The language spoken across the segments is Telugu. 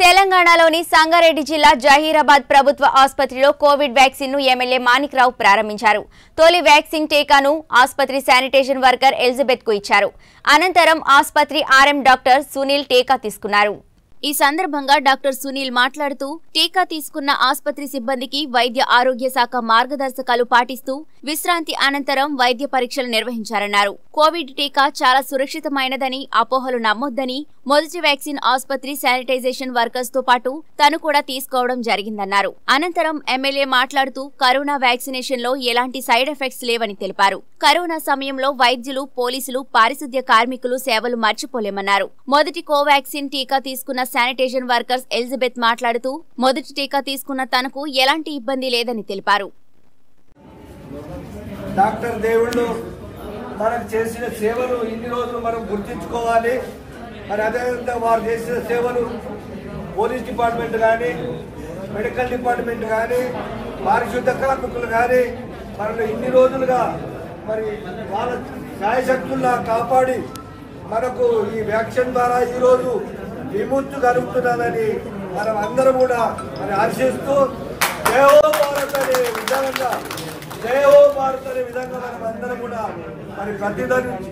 తెలంగాణలోని సంగారెడ్డి జిల్లా జహీరాబాద్ ప్రభుత్వ ఆసుపత్రిలో కోవిడ్ వ్యాక్సిన్ ను ఎమ్మెల్యే మాణిక్రావు ప్రారంభించారు తొలి వ్యాక్సిన్ టీకాను ఆసుపత్రి శానిటేషన్ వర్కర్ ఎలిజబెత్ కు ఇచ్చారు అనంతరం ఆసుపత్రి ఆర్ఎం డాక్టర్ సునీల్ టీకా తీసుకున్నారు ఈ సందర్భంగా డాక్టర్ సునీల్ మాట్లాడుతూ టీకా తీసుకున్న ఆసుపత్రి సిబ్బందికి వైద్య ఆరోగ్య శాఖ మార్గదర్శకాలు పాటిస్తూ విశ్రాంతి అనంతరం వైద్య పరీక్షలు నిర్వహించారన్నారు కోవిడ్ టీకా చాలా సురక్షితమైనదని అపోహలు నమ్మొద్దని మొదటి వ్యాక్సిన్ ఆసుపత్రి శానిటైజేషన్ వర్కర్స్ తో పాటు తను కూడా తీసుకోవడం జరిగిందన్నారు అనంతరం ఎమ్మెల్యే మాట్లాడుతూ కరోనా వ్యాక్సినేషన్ లో ఎలాంటి సైడ్ ఎఫెక్ట్స్ లేవని తెలిపారు కరోనా సమయంలో వైద్యులు పోలీసులు పారిశుద్ధ్య కార్మికులు సేవలు మర్చిపోలేమన్నారు మొదటి కోవాక్సిన్ టీకా తీసుకున్న శానిటేషన్ వర్కర్స్ ఎలిజబెత్ మాట్లాడుతూ మొదటి టీకా తీసుకున్న తనకు ఎలాంటి ఇబ్బంది లేదని తెలిపారు డాక్టర్ దేవుళ్ళు మనకు చేసిన సేవలు ఇన్ని రోజులు మనం గుర్తించుకోవాలి మరి అదేవిధంగా వారు చేసిన సేవలు పోలీస్ డిపార్ట్మెంట్ కానీ మెడికల్ డిపార్ట్మెంట్ కానీ పారిశుద్ధ కార్మికులు కానీ మనల్ని ఇన్ని రోజులుగా మరి వాళ్ళ న్యాయశక్తుల్లా కాపాడి మనకు ఈ వ్యాక్సిన్ ద్వారా ఈరోజు విముక్తి కలుగుతున్నదని మనం అందరం కూడా మరి ఆశిస్తూ జయ హో భారత్ అనే విధానంగా జయ హో భారత్ అనే విధంగా మనం అందరం కూడా మరి ప్రతిధ్వనించి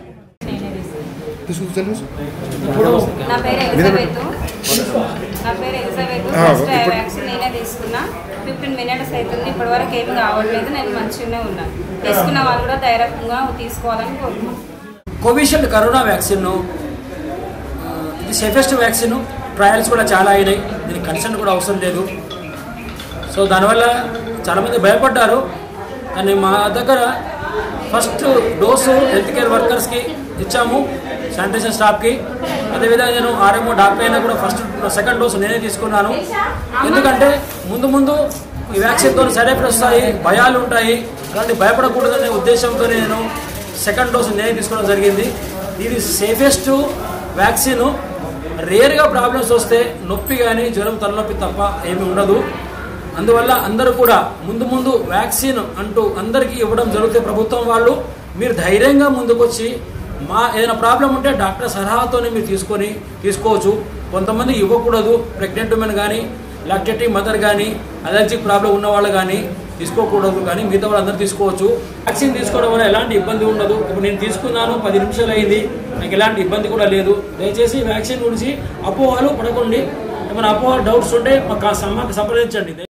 నా పేరు ఎలిజబెత్ నా పేరు ఎలిజబెత్ ఆ, ఫస్ట్ ఇప్పుడు- వ్యాక్సిన్ నేనే తీసుకున్నా ఫిఫ్టీన్ మినిట్స్ అవుతుంది ఇప్పటివరకు ఏమి కావట్లేదు నేను మంచిగానే ఉన్నాను తీసుకున్న వాళ్ళు కూడా ధైర్యంగా తీసుకోవాలని కోరుకుంటున్నాను కోవిషీల్డ్ కరోనా వ్యాక్సిన్ ఇది సేఫెస్ట్ వ్యాక్సిన్ ట్రయల్స్ కూడా చాలా అయినాయి దీనికి కన్సర్న్ కూడా అవసరం లేదు సో దానివల్ల చాలామంది భయపడ్డారు కానీ మా దగ్గర ఫస్ట్ డోసు హెల్త్ కేర్ వర్కర్స్కి ఇచ్చాము శానిటేషన్ స్టాఫ్కి అదేవిధంగా నేను ఆర్ఎంఓ డాక్టర్ అయినా కూడా ఫస్ట్ సెకండ్ డోసు నేనే తీసుకున్నాను ఎందుకంటే ముందు ముందు ఈ వ్యాక్సిన్తో సైడ్ ఎఫెక్ట్స్ వస్తాయి భయాలు ఉంటాయి అలాంటి భయపడకూడదనే ఉద్దేశంతో నేను సెకండ్ డోసు నేనే తీసుకోవడం జరిగింది ఇది సేఫెస్ట్ వ్యాక్సిన్ రేర్గా ప్రాబ్లమ్స్ వస్తే నొప్పి కానీ జ్వరం తలనొప్పి తప్ప ఏమీ ఉండదు అందువల్ల అందరూ కూడా ముందు ముందు వ్యాక్సిన్ అంటూ అందరికీ ఇవ్వడం జరుగుతుంది ప్రభుత్వం వాళ్ళు మీరు ధైర్యంగా ముందుకొచ్చి మా ఏదైనా ప్రాబ్లం ఉంటే డాక్టర్ సలహాతోనే మీరు తీసుకొని తీసుకోవచ్చు కొంతమంది ఇవ్వకూడదు ప్రెగ్నెంట్ ఉమెన్ కానీ లాక్టేటివ్ మదర్ కానీ అలర్జిక్ ప్రాబ్లం ఉన్న వాళ్ళు కానీ తీసుకోకూడదు కానీ మిగతా వాళ్ళు అందరూ తీసుకోవచ్చు వ్యాక్సిన్ తీసుకోవడం వల్ల ఎలాంటి ఇబ్బంది ఉండదు ఇప్పుడు నేను తీసుకున్నాను పది నిమిషాలు అయింది నాకు ఎలాంటి ఇబ్బంది కూడా లేదు దయచేసి వ్యాక్సిన్ గురించి అపోహలు పడకండి ఏమైనా అపోహ డౌట్స్ ఉంటే మాకు మాకు సంప్రదించండి